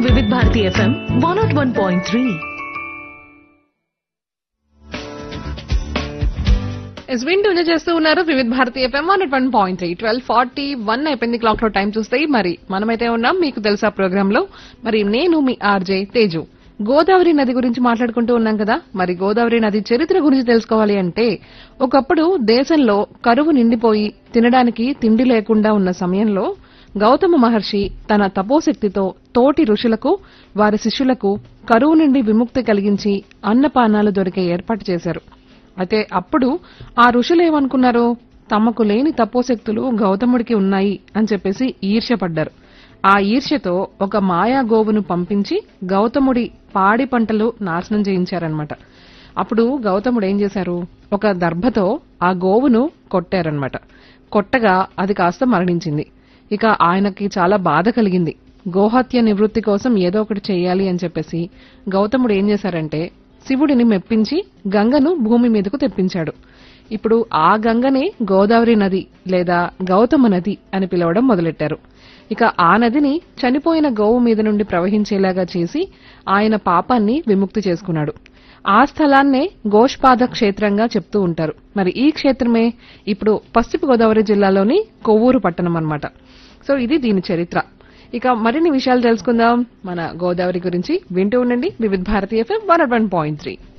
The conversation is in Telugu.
వివిధ Bharati FM one nought one point three ఎస్ వింటూ ఎంజాయ్ చేస్తూ ఉన్నారు Vividh Bharati FM one one point three twelve forty one అయిపోయింది క్లాక్ లో టైం చూస్తే మరి మనమైతే ఉన్నాం మీకు తెలుసా ప్రోగ్రామ్ లో మరి నేను మీ ఆర్జే తేజు గోదావరి నది గురించి మాట్లాడుకుంటూ ఉన్నాం కదా మరి గోదావరి నది చరిత్ర గురించి తెలుసుకోవాలి అంటే ఒకప్పుడు దేశంలో కరువు నిండిపోయి తినడానికి తిండి లేకుండా ఉన్న సమయంలో గౌతమ మహర్షి తన తపోశక్తితో తోటి ఋషులకు వారి శిష్యులకు కరువు నుండి విముక్తి కలిగించి అన్నపానాలు దొరికే ఏర్పాటు చేశారు అయితే అప్పుడు ఆ ఋషులు ఏమనుకున్నారు తమకు లేని తపోశక్తులు గౌతముడికి ఉన్నాయి అని చెప్పేసి ఈర్ష్యపడ్డారు ఆ ఈర్ష్యతో ఒక మాయా గోవును పంపించి గౌతముడి పాడి పంటలు నాశనం చేయించారనమాట అప్పుడు గౌతముడు ఏం చేశారు ఒక దర్భతో ఆ గోవును కొట్టారనమాట కొట్టగా అది కాస్త మరణించింది ఇక ఆయనకి చాలా బాధ కలిగింది గోహత్య నివృత్తి కోసం ఏదో ఒకటి చేయాలి అని చెప్పేసి గౌతముడు ఏం చేశారంటే శివుడిని మెప్పించి గంగను భూమి మీదకు తెప్పించాడు ఇప్పుడు ఆ గంగనే గోదావరి నది లేదా గౌతమ నది అని పిలవడం మొదలెట్టారు ఇక ఆ నదిని చనిపోయిన గోవు మీద నుండి ప్రవహించేలాగా చేసి ఆయన పాపాన్ని విముక్తి చేసుకున్నాడు ఆ స్థలాన్నే గోష్పాద క్షేత్రంగా చెప్తూ ఉంటారు మరి ఈ క్షేత్రమే ఇప్పుడు పశ్చిమ గోదావరి జిల్లాలోని కొవ్వూరు పట్టణం అన్నమాట సో ఇది దీని చరిత్ర ఇక మరిన్ని విషయాలు తెలుసుకుందాం మన గోదావరి గురించి వింటూ ఉండండి Vividh Bharatiya FM one point three